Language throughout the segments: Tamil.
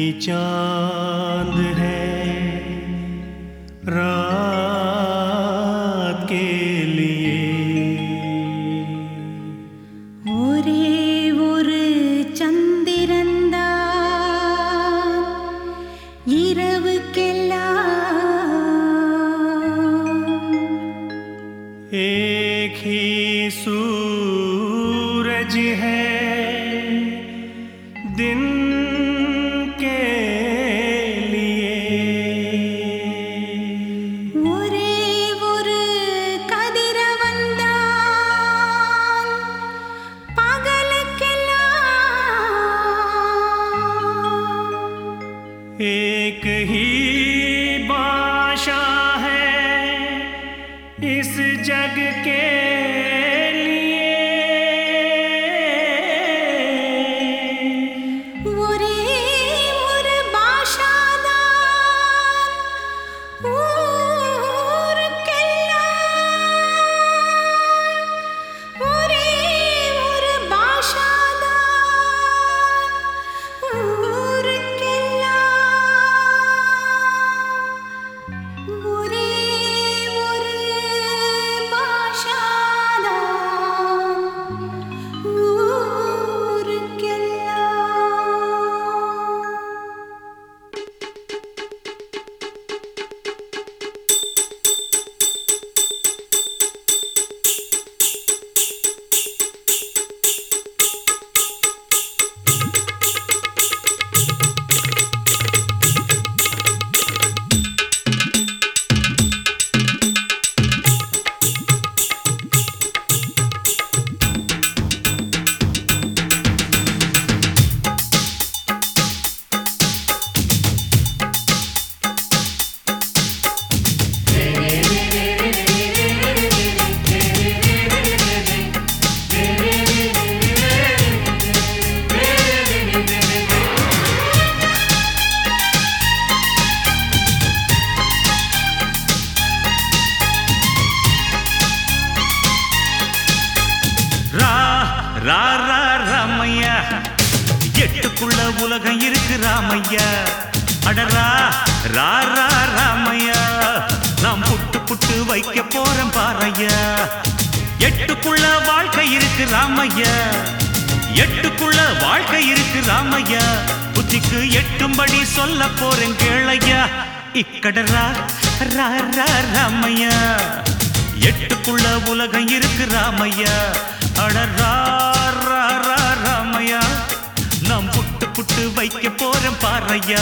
चांद है रात के लिए ஒரே ஒரு சந்திரன்தான் இரவுக்கெல்லாம் एक ही सूरज है दिन के लिए ஒரே ஒரு கதிரவன்தான் பகலுக்கெல்லாம் एक ही बाशा है इस जग के लिए ஒரே ஒரு பாஷாதான் ஊருக்கெல்லாம் ஒரே ஒரு பாஷாதான் ஊருக்கெல்லாம் ஒரே ஒரு பாஷாதான் ஊருக்கெல்லாம் ரா ரா ரா ராமையா எட்டுக்குள்ள உலகம் இருக்கு ராமையா அடரா ரா ரா ராமையா நாம் புட்டு புட்டு வைக்க போறோம் பாறையா எட்டுக்குள்ள வாழ்க்கை இருக்கு ராமையா எட்டுக்குள்ள வாழ்க்கை இருக்கு ராமையா புத்திக்கு எட்டும்படி சொல்ல போறேன் கேளையா இக்கடரா ரா ரா ராமையா எட்டுக்குள்ள உலகம் இருக்கு ராமையா அடரா ரா ரா ராமையா நாம் புட்டு புட்டு வைக்க போறோம் பாறையா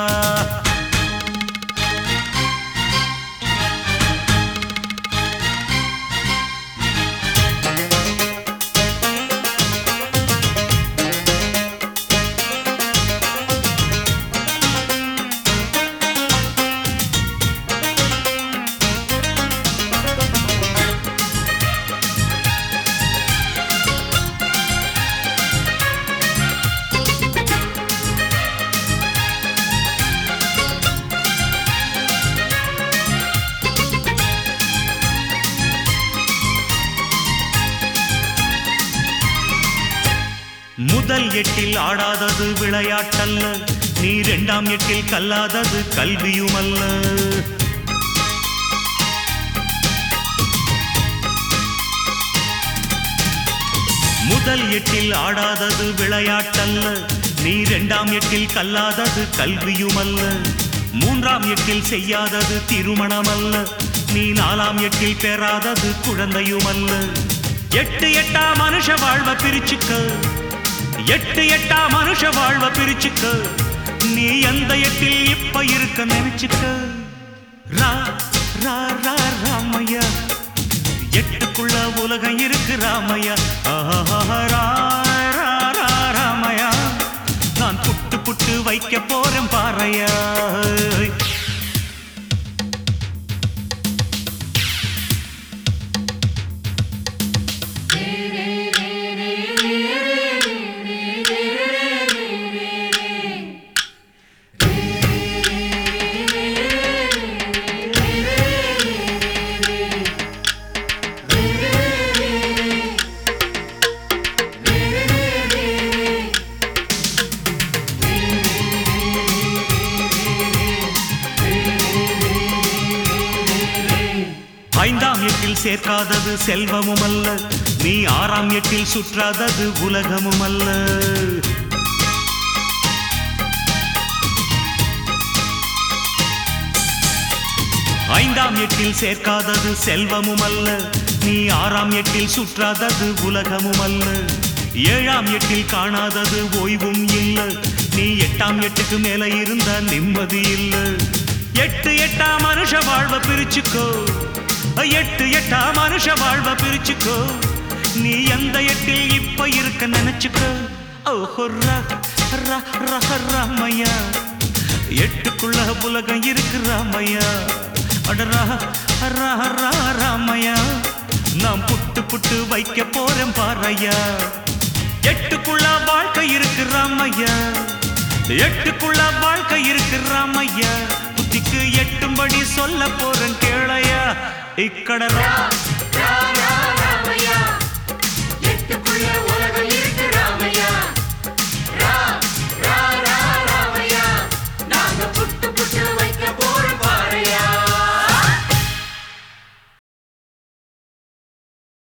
முதல் எட்டில் ஆடாதது விளையாட்டல்ல நீ இரண்டாம் எட்டில் கல்லாதது கல்வியுமல்ல முதல் எட்டில் ஆடாதது விளையாட்டல்ல நீ இரண்டாம் எட்டில் கல்லாதது கல்வியுமல்ல மூன்றாம் எட்டில் செய்யாதது திருமணமல்ல நீ நாலாம் எட்டில் பெறாதது குழந்தையுமல்ல எட்டு எட்டா மனுஷ வாழ்வ பிரிச்சுக்க எட்டு எட்டா மனுஷ வாழ்வ பிரிச்சுக்க நீ எந்த எட்டில் இப்ப இருக்க நினைச்சுக்க ரா ரா ரா ராமையா எட்டுக்குள்ள உலகம் இருக்கு ராமையா ஆஹா, ரா, ரா, ரா, ராமையா நான் புட்டு புட்டு வைக்க போறேன் பாறையா சேர்க்காதது செல்வமும் அல்ல நீ ஆறாம் எட்டில் சுற்றாதது உலகமும் அல்ல ஐந்தாம் எட்டில் சேர்க்காதது செல்வமும் அல்ல நீ ஆறாம் எட்டில் சுற்றாதது உலகமும் அல்ல ஏழாம் எட்டில் காணாதது ஓய்வும் இல்ல நீ எட்டாம் எட்டுக்கு மேல இருந்த நிம்மதி இல்ல எட்டு எட்டா மனுஷ வாழ்வ பிரிச்சுக்கோ எட்டு எட்டா மனுஷ வாழ்வ பிரிச்சுக்கோ நீ எந்த எட்டில் இப்ப இருக்க நினைச்சுக்கோ ஓஹோ ரா ரா ரா ராமையா எட்டுக்குள்ள உலகம் இருக்கு ராமையா அடரா ரா ரா ராமையா நான் புட்டு புட்டு வைக்க போறேன் பாறையா எட்டுக்குள்ள வாழ்க்கை இருக்கு ராமையா எட்டுக்குள்ள வாழ்க்கை இருக்கு ராமையா புத்திக்கு எட்டும்படி சொல்ல போறேன் கேளையா இக்கடரா